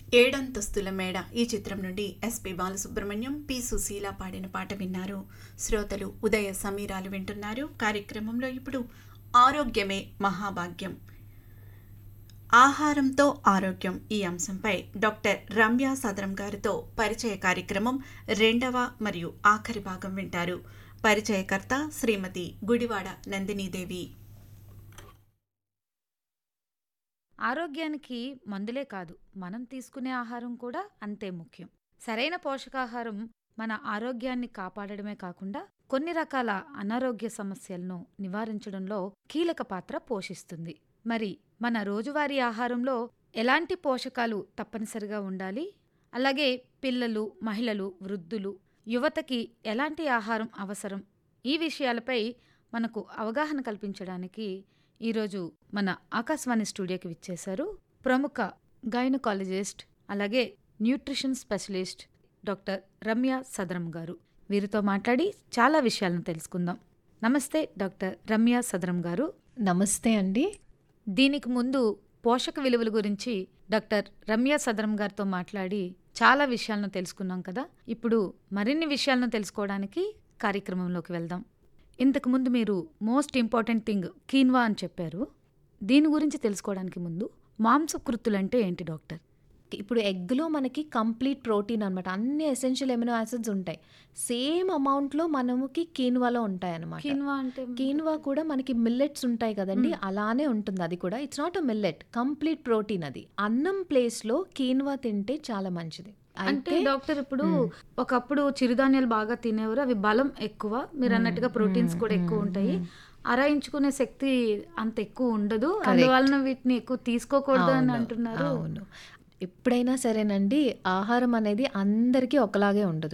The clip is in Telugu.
ఏడంతస్తుల మేడ ఈ చిత్రం నుండి ఎస్పి బాలసుబ్రహ్మణ్యం పి సుశీల పాడిన పాట విన్నారు శ్రోతలు ఉదయ సమీరాలు వింటున్నారు కార్యక్రమంలో ఇప్పుడు ఆరోగ్యమే మహాభాగ్యం ఆహారంతో ఆరోగ్యం ఈ అంశంపై డాక్టర్ రమ్య సదరం గారితో పరిచయ కార్యక్రమం రెండవ మరియు ఆఖరి భాగం వింటారు పరిచయకర్త శ్రీమతి గుడివాడ నందినీదేవి ఆరోగ్యానికి మందులే కాదు మనం తీసుకునే ఆహారం కూడా అంతే ముఖ్యం సరైన పోషకాహారం మన ఆరోగ్యాన్ని కాపాడడమే కాకుండా కొన్ని రకాల అనారోగ్య సమస్యలను నివారించడంలో కీలక పాత్ర పోషిస్తుంది మరి మన రోజువారీ ఆహారంలో ఎలాంటి పోషకాలు తప్పనిసరిగా ఉండాలి అలాగే పిల్లలు మహిళలు వృద్ధులు యువతకి ఎలాంటి ఆహారం అవసరం ఈ విషయాలపై మనకు అవగాహన కల్పించడానికి ఈరోజు మన ఆకాశవాణి స్టూడియోకి విచ్చేశారు ప్రముఖ గైనకాలజిస్ట్ అలాగే nutrition specialist doctor Ramya Sadaram గారు వీరితో మాట్లాడి చాలా విషయాలను తెలుసుకుందాం నమస్తే డాక్టర్ రమ్య సదరం గారు నమస్తే అండి దీనికి ముందు పోషక విలువల గురించి డాక్టర్ రమ్య సదరం గారితో మాట్లాడి చాలా విషయాలను తెలుసుకున్నాం కదా ఇప్పుడు మరిన్ని విషయాలను తెలుసుకోవడానికి కార్యక్రమంలోకి వెళ్దాం ఇంతకు ముందు మీరు మోస్ట్ ఇంపార్టెంట్ థింగ్ కీన్వా అని చెప్పారు దీని గురించి తెలుసుకోవడానికి ముందు మాంసకృత్తులంటే ఏంటి డాక్టర్ ఇప్పుడు ఎగ్లో మనకి కంప్లీట్ ప్రోటీన్ అనమాట అన్ని ఎసెన్షియల్ ఎమినో యాసిడ్స్ ఉంటాయి సేమ్ అమౌంట్లో మనకి కీన్వాలో ఉంటాయి అనమాట కీన్వా అంటే కీన్వా కూడా మనకి మిల్లెట్స్ ఉంటాయి కదండి అలానే ఉంటుంది అది కూడా it's not a millet complete protein అది అన్నం ప్లేస్ లో కీన్వా తింటే చాలా మంచిది అంటే అయితే డాక్టర్ ఇప్పుడు ఒకప్పుడు చిరుధాన్యాలు బాగా తినేవారు అవి బలం ఎక్కువ మీరు అన్నట్టుగా ప్రోటీన్స్ కూడా ఎక్కువ ఉంటాయి అరాయించుకునే శక్తి అంత ఎక్కువ ఉండదు అందువలన వీటిని ఎక్కువ తీసుకోకూడదు అని అవును, అంటున్నారు అవును ఎప్పుడైనా సరేనండి ఆహారం అనేది అందరికీ ఒకలాగే ఉండదు